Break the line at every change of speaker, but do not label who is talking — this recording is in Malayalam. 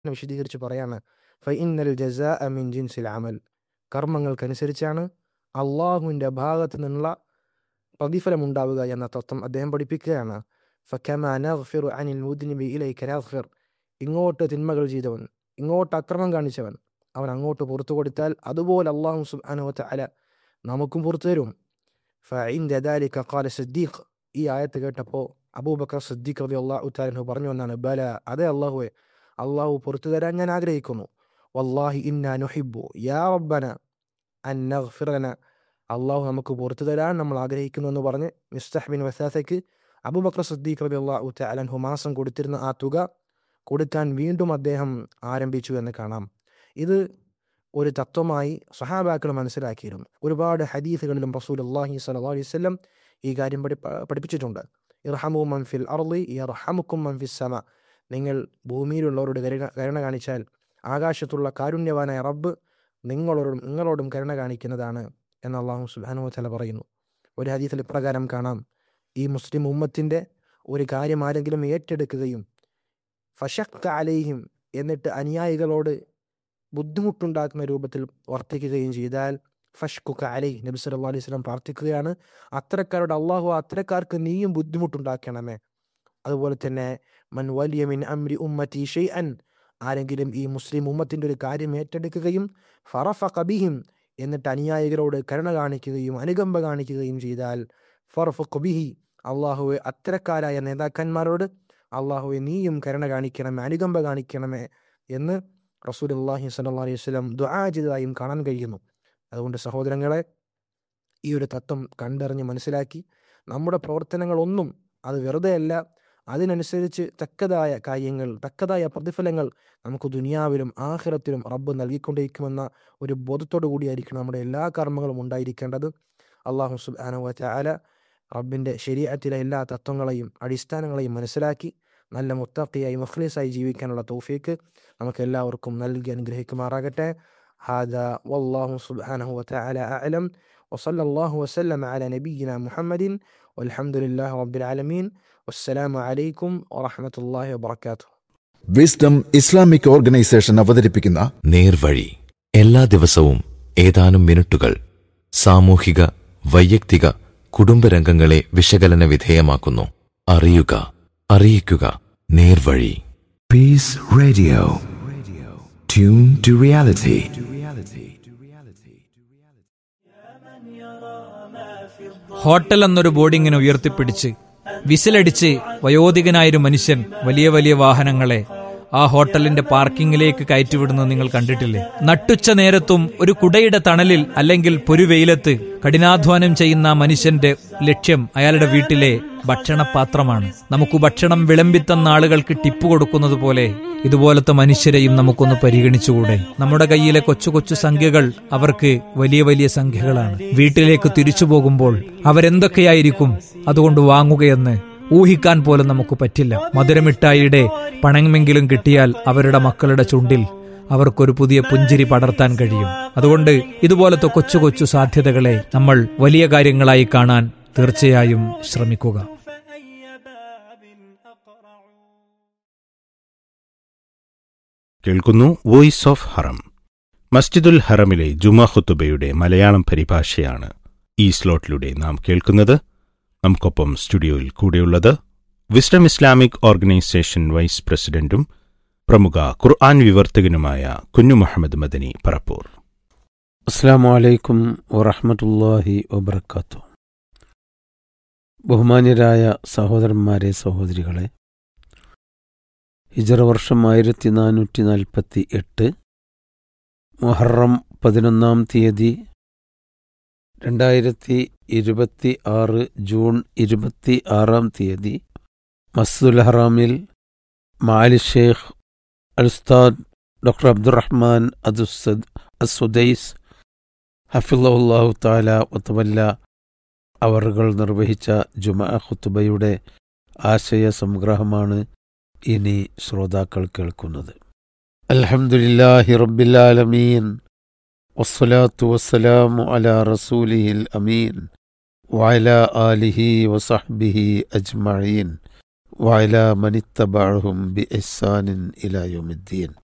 വിശദീകരിച്ച് പറയാണ് ഫൈനൽ ജസാ മിൻ ജിൻസിൽ അമൽ കർമ്മങ്ങൾക്കനുസരിച്ചാണ് അള്ളാഹുവിൻ്റെ ഭാഗത്തു നിന്നുള്ള പ്രതിഫലം ഉണ്ടാവുക എന്ന തത്വം അദ്ദേഹം പഠിപ്പിക്കുകയാണ് ഫക്കമ നഗ്ഫിറു അനിൽ മുദ്നിബി ഇലൈക നഗ്ഫിർ ഇങ്ങോട്ട് തിന്മകൾ ചെയ്തവൻ ഇങ്ങോട്ട് അക്രമം കാണിച്ചവൻ അവൻ അങ്ങോട്ട് പുറത്തു കൊടുത്താൽ അതുപോലെ അള്ളാഹു സുബ്ഹാനഹു വതആല നമുക്കും പുറത്തു തരും ഫഇൻദ ദാലിക ഖാല സിദ്ദീഖ് ഈ ആയത്ത് കേട്ടപ്പോൾ അബൂബക്കർ സിദ്ദീഖ് റളിയല്ലാഹു തആല പറഞ്ഞു എന്നാണ് ബല അതെ അള്ളാഹുവെ അള്ളാഹു പുറത്തു തരാൻ ഞാൻ ആഗ്രഹിക്കുന്നു വല്ലാഹി ഇന്നാ നുഹിബ്ബു യാ റബ്ബന അൻ നഗ്ഫിറന അള്ളാഹു നമുക്ക് പുറത്തു തരാൻ നമ്മൾ ആഗ്രഹിക്കുന്നു എന്ന് പറഞ്ഞ് മിസ്തഹ് ബിൻ വസാസയ്ക്ക് അബൂബക്കർ സിദ്ദീഖ് റളിയല്ലാഹു തആല അൻഹു മാസം കൊടുത്തിരുന്ന ആ തുക കൊടുക്കാൻ വീണ്ടും അദ്ദേഹം ആരംഭിച്ചു എന്ന് കാണാം ഇത് ഒരു തത്വമായി സഹാബാക്കൾ മനസ്സിലാക്കിയിരുന്നു ഒരുപാട് ഹദീസുകളിലും റസൂൽ അള്ളാഹി സ്വല്ലല്ലാഹു അലൈഹി വസല്ലം ഈ കാര്യം പഠി പഠിപ്പിച്ചിട്ടുണ്ട് ഇർഹമു മൻഫിൽ അർളി ഇർഹമുക്കും മൻഫിസ് സമ നിങ്ങൾ ഭൂമിയിലുള്ളവരോട് കരുണ കരുണ കാണിച്ചാൽ ആകാശത്തുള്ള കാരുണ്യവാനായ റബ്ബ് നിങ്ങളോടും നിങ്ങളോടും കരുണ കാണിക്കുന്നതാണ് എന്ന് അള്ളാഹു സുബ്ഹാനഹു വതആല പറയുന്നു ഒരു ഹദീസിൽ ഇപ്രകാരം കാണാം ഈ മുസ്ലിം ഉമ്മത്തിൻ്റെ ഒരു കാര്യം ആരെങ്കിലും ഏറ്റെടുക്കുകയും ഫഷക്ക അലൈഹിം എന്നിട്ട് അനുയായികളോട് ബുദ്ധിമുട്ടുണ്ടാക്കുന്ന രൂപത്തിൽ വർത്തിക്കുകയും ചെയ്താൽ ഫഷ്കുക്ക അലൈ നബി സല്ലല്ലാഹു അലൈഹി വസല്ലം പ്രാർത്ഥിക്കുകയാണ് അത്തരക്കാരോട് അള്ളാഹു അത്തരക്കാർക്ക് നീയും ബുദ്ധിമുട്ടുണ്ടാക്കണമേ അതുപോലെ തന്നെ മൻ വലിയ മിൻ അംരി ഉമ്മത്തി ഷെയ്അൻ ആരെങ്കിലും ഈ മുസ്ലിം ഉമ്മത്തിൻ്റെ ഒരു കാര്യം ഏറ്റെടുക്കുകയും ഫറഫ കബിഹിം എന്നിട്ട് അനുയായികളോട് കരുണ കാണിക്കുകയും അനുകമ്പ കാണിക്കുകയും ചെയ്താൽ ഫറഫ് കബിഹി അള്ളാഹുവെ അത്തരക്കാരായ നേതാക്കന്മാരോട് അള്ളാഹുവെ നീയും കരുണ കാണിക്കണമേ അനുകമ്പ കാണിക്കണമേ എന്ന് റസൂൽ അള്ളാഹി സല്ലാ അലൈഹി വസ്ലം ദുആ ചെയ്തതായും കാണാൻ കഴിയുന്നു അതുകൊണ്ട് സഹോദരങ്ങളെ ഈ ഒരു തത്വം കണ്ടറിഞ്ഞ് മനസ്സിലാക്കി നമ്മുടെ പ്രവർത്തനങ്ങളൊന്നും അത് വെറുതെയല്ല അതിനനുസരിച്ച് തക്കതായ കാര്യങ്ങൾ തക്കതായ പ്രതിഫലങ്ങൾ നമുക്ക് ദുനിയാവിലും ആഖിറത്തിലും റബ്ബ് നൽകിക്കൊണ്ടിരിക്കുമെന്ന ഒരു ബോധത്തോടു കൂടിയായിരിക്കണം നമ്മുടെ എല്ലാ കർമ്മങ്ങളും ഉണ്ടായിരിക്കേണ്ടത് അള്ളാഹു സുബ്ഹാനഹു വതആല റബ്ബിൻ്റെ ശരീരത്തിലെ എല്ലാ തത്വങ്ങളെയും അടിസ്ഥാനങ്ങളെയും മനസ്സിലാക്കി നല്ല മുത്തക്കിയായി മുഖ്ലീസായി ജീവിക്കാനുള്ള തൗഫീക്ക് നമുക്ക് എല്ലാവർക്കും നൽകി അനുഗ്രഹിക്കുമാറാകട്ടെ هذا والله سبحانه وتعالى أعلم وصلى الله وسلم على نبينا محمد والحمد لله رب العالمين والسلام عليكم ورحمة الله وبركاته
വിസ്ഡം ഇസ്ലാമിക് ഓർഗനൈസേഷൻ അവതരിപ്പിക്കുന്ന
നേർവഴി എല്ലാ ദിവസവും ഏതാനും മിനിറ്റുകൾ സാമൂഹിക വൈയക്തിക കുടുംബരംഗങ്ങളെ വിശകലന വിധേയമാക്കുന്നു അറിയുക അറിയിക്കുക നേർവഴി
Peace Radio. Tune to reality.
Hotel എന്നൊരു ബോർഡിങ്ങിനെ ഉയർത്തിപ്പിടിച്ച് വിസിലടിച്ച് വയോധികനായൊരു മനുഷ്യൻ വലിയ വലിയ വാഹനങ്ങളെ ആ ഹോട്ടലിന്റെ പാർക്കിങ്ങിലേക്ക് കയറ്റിവിടുന്നത് നിങ്ങൾ കണ്ടിട്ടില്ലേ നട്ടുച്ച നേരത്തും ഒരു കുടയുടെ തണലിൽ അല്ലെങ്കിൽ പൊരുവെയിലത്ത് കഠിനാധ്വാനം ചെയ്യുന്ന ആ മനുഷ്യന്റെ ലക്ഷ്യം അയാളുടെ വീട്ടിലെ ഭക്ഷണപാത്രമാണ് നമുക്ക് ഭക്ഷണം വിളമ്പിത്തന്ന ആളുകൾക്ക് ടിപ്പ് കൊടുക്കുന്നത് പോലെ ഇതുപോലത്തെ മനുഷ്യരെയും നമുക്കൊന്ന് പരിഗണിച്ചുകൂടെ നമ്മുടെ കയ്യിലെ കൊച്ചു കൊച്ചു സംഖ്യകൾ അവർക്ക് വലിയ വലിയ സംഖ്യകളാണ് വീട്ടിലേക്ക് തിരിച്ചു പോകുമ്പോൾ അവരെന്തൊക്കെയായിരിക്കും അതുകൊണ്ട് വാങ്ങുകയെന്ന് ഊഹിക്കാൻ പോലും നമുക്ക് പറ്റില്ല മധുരമിഠായിയുടെ പണമെങ്കിലും കിട്ടിയാൽ അവരുടെ മക്കളുടെ ചുണ്ടിൽ അവർക്കൊരു പുതിയ പുഞ്ചിരി പടർത്താൻ കഴിയും അതുകൊണ്ട് ഇതുപോലത്തെ കൊച്ചു കൊച്ചു സാധ്യതകളെ നമ്മൾ വലിയ കാര്യങ്ങളായി കാണാൻ തീർച്ചയായും ശ്രമിക്കുക
കേൾക്കുന്നു വോയിസ് ഓഫ് ഹറം മസ്ജിദുൽ ഹറമിലെ ജുമാ ഖുത്തുബയുടെ മലയാളം പരിഭാഷയാണ് ഈ സ്ലോട്ടിലൂടെ നാം കേൾക്കുന്നത് നമുക്കൊപ്പം സ്റ്റുഡിയോയിൽ കൂടെയുള്ളത് വിസ്ഡം ഇസ്ലാമിക് ഓർഗനൈസേഷൻ വൈസ് പ്രസിഡന്റും പ്രമുഖ ഖുർആൻ വിവർത്തകനുമായ കുഞ്ഞു മുഹമ്മദ് മദനി പറപ്പൂർ
അസ്സാം വലൈക്കും വറഹമത്തല്ലാഹി വബർക്കാത്തു ബഹുമാന്യരായ സഹോദരന്മാരെ സഹോദരികളെ ഹിജറ വർഷം ആയിരത്തി നാനൂറ്റി നാൽപ്പത്തി എട്ട് മുഹറം പതിനൊന്നാം തീയതി രണ്ടായിരത്തി ഇരുപത്തി ആറ് ജൂൺ ഇരുപത്തി ആറാം തീയതി മസ്ദുൽ ഹറാമിൽ മാലി ഷേഖ് അൽസ്താദ് ഡോക്ടർ അബ്ദുറഹ്മാൻ അദുസദ് അസുദൈസ് ഹഫിള്ളാഹു താല ഒത്തവല്ല അവറുകൾ നിർവഹിച്ച ജുമാ ഖുത്തുബയുടെ ആശയ സംഗ്രഹമാണ് ഇനി ശ്രോതാക്കൾ കേൾക്കുന്നത് അൽഹംദുലില്ലാഹി റബ്ബില്ലാലമീൻ വസ്സലാത്തു വസ്സലാമു അലാ റസൂലിഹിൽ അമീൻ വഅല ആലിഹി വസഹ്ബിഹി അജ്മഈൻ വഅല മനിത്തബഅഹും ബിഇഹ്സാനിൻ ഇലാ യൗമിദ്ദീൻ